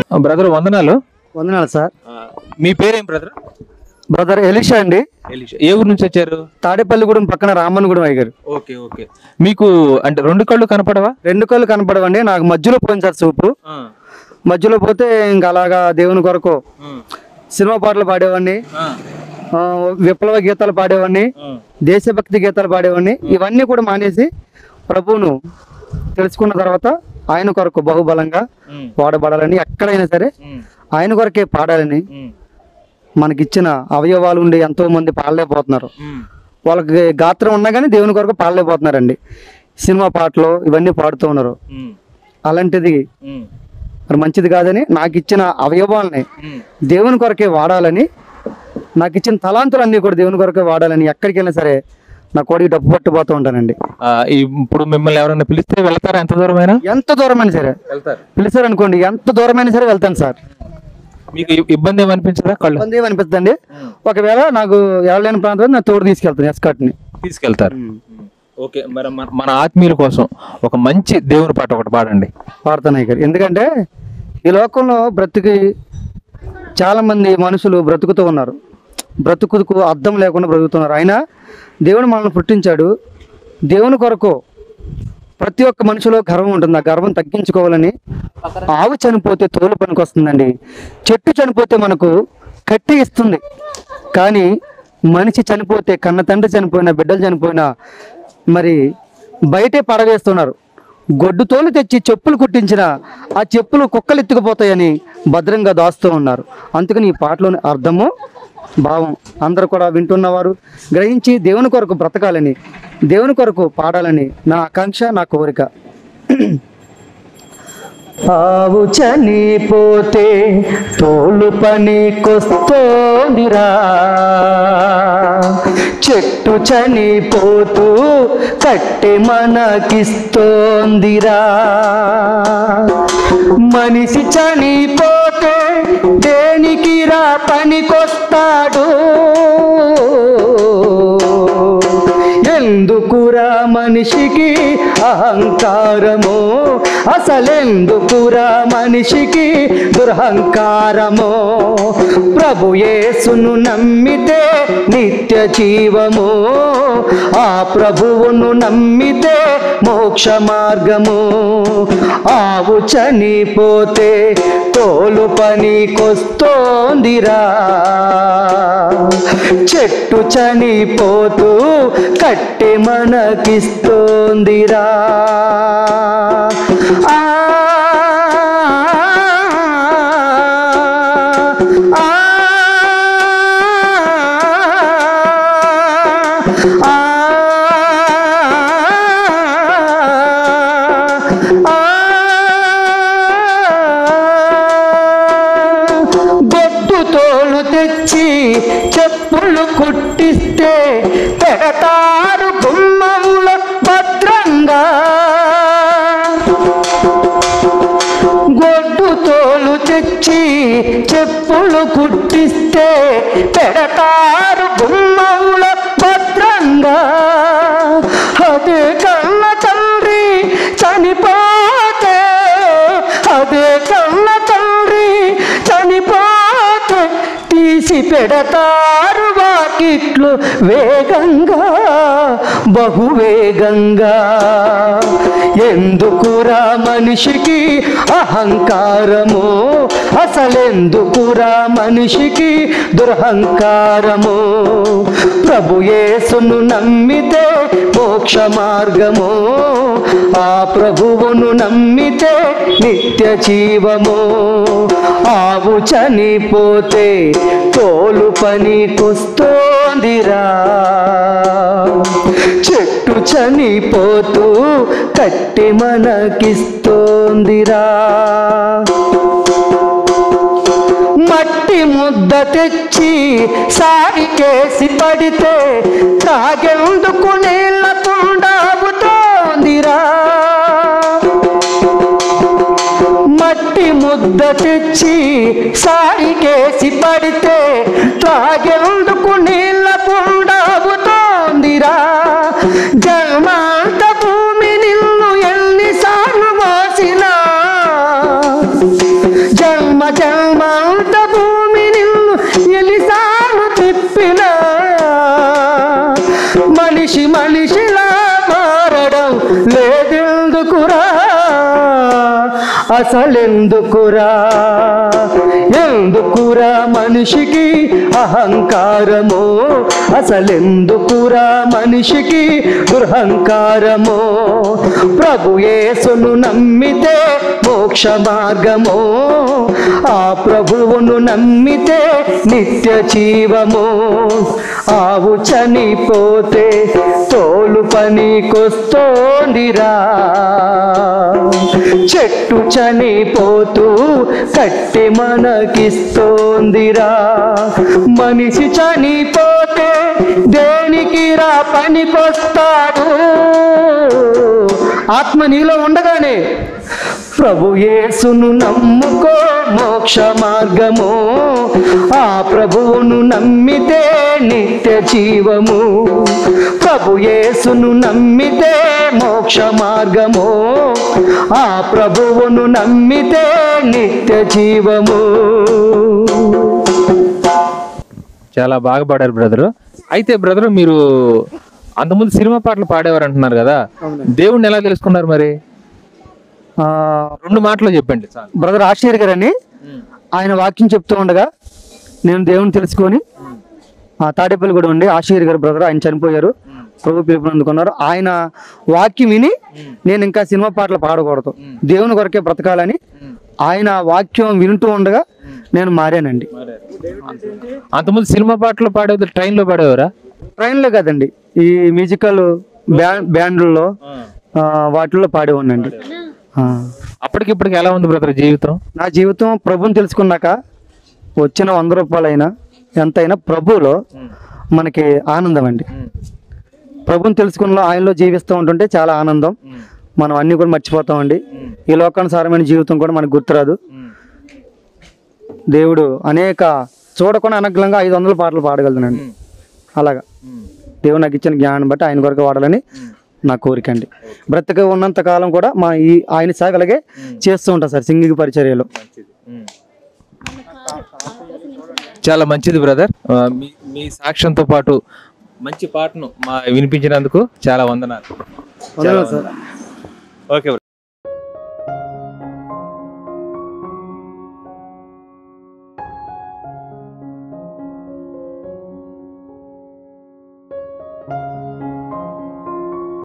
Brother వందనాలు వందనాలు sir మీ పేరేం బ్రదర్ బ్రదర్ ఎలిషా అండి ఏ ఊరు నుంచి వచ్చారు తాడేపల్లిగూడెం పక్కన రామన్నగూడెం అయ్యారు ఓకే ఓకే మీకు అంటే రెండు కళ్ళు కనపడవా రెండు కళ్ళు కనపడవండి నాకు మధ్యలో పోయింది సార్ చూపు మధ్యలో పోతే ఇంకా అలాగా దేవుని కొరకు సినిమా పాటలు పాడేవాడిని ఆ, విప్లవ గీతాలు పాడేవాడిని దేశభక్తి గీతాలు పాడేవాడిని ఇవన్నీ కూడా మానేసి ప్రభువును తెలుసుకున్న తర్వాత ఆయన కొరకు బహుబలంగా వాడబడాలని ఎక్కడైనా సరే ఆయన కొరకే పాడాలని మనకిచ్చిన అవయవాలు ఉండి ఎంతో మంది పాడలేకపోతున్నారు వాళ్ళకి గాత్రం ఉన్నా కానీ దేవుని కొరకు పాడలేకపోతున్నారండి సినిమా పాటలు ఇవన్నీ పాడుతూ ఉన్నారు అలాంటిది మరి మంచిది కాదని నాకు ఇచ్చిన అవయవాల్ని దేవుని కొరకే వాడాలని నాకు ఇచ్చిన తలాంతులన్నీ కూడా దేవుని కొరకే వాడాలని ఎక్కడికి వెళ్ళినా సరే నా కోడికి డబ్బు పట్టుపోతూ ఉంటానండి ఆ, ఇప్పుడు మిమ్మల్ని ఎవరైనా పిలిస్తే వెళ్తారా ఎంత దూరమైనా ఎంత దూరమైనా సరే వెళ్తారు పిలిచారు అనుకోండి ఎంత దూరమైనా సరే వెళ్తాను సార్ మీకు ఇ- ఇబ్బంది ఏమనిపించదా కళ్ళు ఇబ్బంది ఏమనిపిస్తుందండి ఒకవేళ నాకు వెళ్ళలేని ప్రాంతం నా తోడు తీసుకెళ్తాను ఎస్కాట్ని తీసుకెళ్తారు ఓకే మరి మన- మన ఆత్మీయుల కోసం ఒక మంచి దేవుని పాట ఒకటి పాడండి పాడుతున్నాయి గారు ఎందుకంటే ఈ లోకంలో బ్రతికి చాలా మంది మనుషులు బ్రతుకుతూ ఉన్నారు బ్రతుకుకు అర్థం లేకుండా బ్రతుకుతున్నారు అయినా దేవుడు మనల్ని పుట్టించాడు దేవుని కొరకు ప్రతి ఒక్క మనిషిలో గర్వం ఉంటుంది ఆ గర్వం తగ్గించుకోవాలని ఆవు చనిపోతే తోలు పనికి వస్తుందండి చెట్టు చనిపోతే మనకు కట్టి ఇస్తుంది కానీ మనిషి చనిపోతే కన్న తండ్రి చనిపోయినా బిడ్డలు చనిపోయినా మరి బయటే పడవేస్తున్నారు గొడ్డు తోలు తెచ్చి చెప్పులు కుట్టించిన ఆ చెప్పులు కుక్కలు ఎత్తుకుపోతాయని భద్రంగా దాస్తూ ఉన్నారు అందుకని ఈ పాటలోని అర్థము భావం అందరూ కూడా వింటున్నవారు గ్రహించి దేవుని కొరకు బ్రతకాలని దేవుని కొరకు పాడాలని నా ఆకాంక్ష నా కోరిక ఆవు చనిపోతే తోలు పనికొస్తోందిరా చెట్టు చనిపోతూ కట్టె మనకిస్తోందిరా మనిషి చనిపోతే దేనికిరా పనికొస్తాడు ఎందుకురా మనిషికి అహంకారము అసలెందుకురా మనిషికి దురహంకారము ప్రభు యేసును నమ్మితే నిత్య జీవము ఆ ప్రభువును నమ్మితే మోక్ష మార్గము ఆవు చనిపోతే తోలు పనికొస్తోందిరా చెట్టు చనిపోతూ కట్టె మనకిస్తోందిరా ఆ, ఆ, ఆ, గొడ్డు తోలు తెచ్చి చెప్పులు కుట్టిస్తే పెడతారు గుమ్మముల భద్రంగా గొడ్డు తోలు తెచ్చి చెప్పులు కుట్టిస్తే పెడతారు గుమ్మముల భద్రంగా అదే కన్న తండ్రి చనిపోతే అదే కన్న తండ్రి చనిపోతే తీసి పెడతారు వాకిట్లు వేగంగా బహువేగంగా ఎందుకురా మనిషికి అహంకారము అసలెందుకురా మనిషికి దురహంకారము ప్రభు యేసును నమ్మితే మోక్ష మార్గము ఆ ప్రభువును నమ్మితే నిత్య జీవము ఆవు చనిపోతే తోలు పనికొస్తోందిరా చెట్టు చనిపోతూ కట్టి మనకిస్తోందిరా మట్టి ముద్ద తెచ్చి సారికేసి పడితే తాగెందుకు నీళ్ళ కుండాబుతోందిరా మట్టి ముద్ద తెచ్చి సారికేసి పడితే తాగెందుకు నీళ్ళ కుండాబుతోందిరా జన్మాంత భూమి నిన్ను ఎన్నిసార్లు మోసినా జన్మ అసలెందుకురా ఎందుకురా మనిషికి అహంకారము అసలెందుకురా మనిషికి దుర్హంకారము ప్రభు యేసును నమ్మితే మోక్ష మార్గము ఆ ప్రభువును నమ్మితే నిత్య జీవము ఆవు చనిపోతే తోలు పనికొస్తోందిరా చెట్టు చనిపోతూ కట్టి మనకిస్తోందిరా మనిషి చనిపోతే దేనికి రా పనికొస్తాడు ఆత్మ నీలో ఉండగానే ప్రభు యేసును నమ్ముకో మోక్ష మార్గము ఆ ప్రభువును నమ్మితే నిత్య జీవము ప్రభు యేసును నమ్మితే మోక్ష మార్గము ఆ ప్రభువును నమ్మితే నిత్య జీవము చాలా బాగా పాడారు బ్రదరు అయితే బ్రదర్ మీరు అంతకుముందు సినిమా పాటలు పాడేవారు అంటున్నారు కదా దేవుణ్ణి ఎలా తెలుసుకున్నారు మరి ఆ, రెండు మాటలు చెప్పండి చాలు బ్రదర్ ఆశ్చర్య గారని ఆయన వాక్యం చెప్తూ ఉండగా నేను దేవుని తెలుసుకొని ఆ తాడేపల్లి కూడా ఉండి ఆశ్చర్య గారు బ్రదర్ ఆయన చనిపోయారు ప్రభు పిలుపుని అందుకున్నారు ఆయన వాక్యం విని నేను ఇంకా సినిమా పాటలు పాడకూడదు దేవుని కొరకే బ్రతకాలని ఆయన వాక్యం వింటూ ఉండగా నేను మారానండి అంతకుముందు సినిమా పాటలు పాడేది ట్రైన్లో పాడేవారా ట్రైన్లో కదండి ఈ మ్యూజికల్ బ్యాండ్ బ్యాండ్లలో ఆ, వాటిల్లో పాడేవాడినండి ఆ. అప్పటికి ఇప్పటికి ఎలా ఉంది బ్రదర్ జీవితం నా జీవితం ప్రభుని తెలుసుకున్నాక వచ్చిన వంద రూపాయలైనా ఎంతైనా ప్రభువులో మనకి ఆనందం అండి ప్రభుని తెలుసుకున్న ఆయనలో జీవిస్తూ ఉంటుంటే చాలా ఆనందం మనం అన్నీ కూడా మర్చిపోతామండి ఈ లోకానుసారమైన జీవితం కూడా మనకు గుర్తురాదు దేవుడు అనేక చూడకుండా అనగ్లంగా ఐదు వందల పాటలు పాడగలుగుతానండి అలాగా దేవుడు నాకు ఇచ్చిన జ్ఞానం బట్టి ఆయన కొరకు వాడాలని నా కోరిక అండి బ్రతక ఉన్నంత కాలం కూడా మా ఈ ఆయన సేవ అలాగే చేస్తూ ఉంటాం సార్ సింగింగ్ పరిచర్యలో చాలా మంచిది బ్రదర్ మీ మీ సాక్ష్యంతో పాటు మంచి పాటను మా వినిపించినందుకు చాలా వందనాలు వందనాలు సార్ ఓకే